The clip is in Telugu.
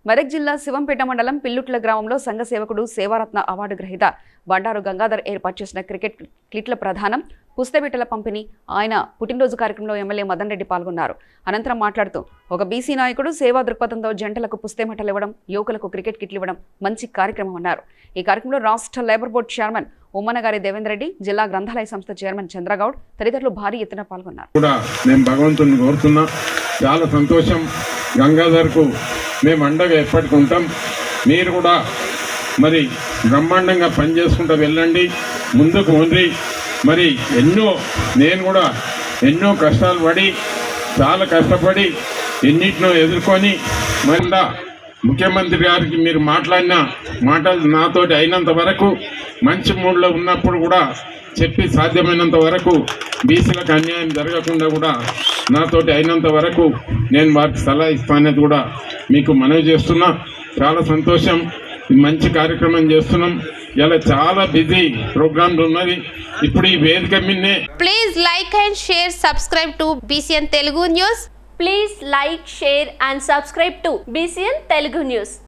మెదక్ జిల్లా శివంపేట మండలం పిల్లుట్ల గ్రామంలో సంఘ సేవకుడు సేవారత్న అవార్డు గ్రహీత బండారు గంగాధర్ ఏర్పాటు చేసిన క్రికెట్ క్లిట్ల ప్రధానం పుస్తబిట్టల పంపిణీ ఆయన పుట్టినరోజు కార్యక్రమంలో ఎమ్మెల్యే మదన్ రెడ్డి పాల్గొన్నారు అనంతరం మాట్లాడుతూ ఒక బీసీ నాయకుడు సేవా దృక్పథంతో జంటలకు పుస్తెమటలు ఇవ్వడం యువకులకు క్రికెట్ కిట్లు ఇవ్వడం మంచి కార్యక్రమం అన్నారు ఈ కార్యక్రమంలో రాష్ట్ర labour board chairman Ummanagari Devender Reddy జిల్లా గ్రంథాలయ సంస్థ చైర్మన్ చంద్రగౌడ్ తదితరులు భారీ ఎత్తున పాల్గొన్నారు కూడా నేను భగవంతుని కోరుతున్నా చాలా సంతోషం గంగాధర్కు మేము అండగా ఎప్పటికి ఉంటాం మీరు కూడా మరి బ్రహ్మాండంగా పనిచేసుకుంటూ వెళ్ళండి ముందుకు ఉండి మరి ఎన్నో నేను కూడా ఎన్నో కష్టాలు పడి చాలా కష్టపడి ఎన్నిటినో ఎదుర్కొని మళ్ళా ముఖ్యమంత్రి గారికి మీరు మాట్లాడిన మాటలు నాతోటి అయినంత వరకు మంచి మూడ్లో ఉన్నప్పుడు కూడా చెప్పి సాధ్యమైనంత వరకు బీసీలకు అన్యాయం జరగకుండా కూడా నాతోటి అయినంత వరకు నేను వారికి సలహా ఇస్తానని కూడా మీకు మనవి చేస్తున్నా చాలా సంతోషం ఈ మంచి కార్యక్రమం చేస్తున్నాం ఇలా చాలా బిజీ ప్రోగ్రాంలు ఉన్నది ఇప్పుడు ఈ వేదిక మీదనే Please like and share, subscribe to BCN Telugu News. Please like, share and subscribe to BCN Telugu News.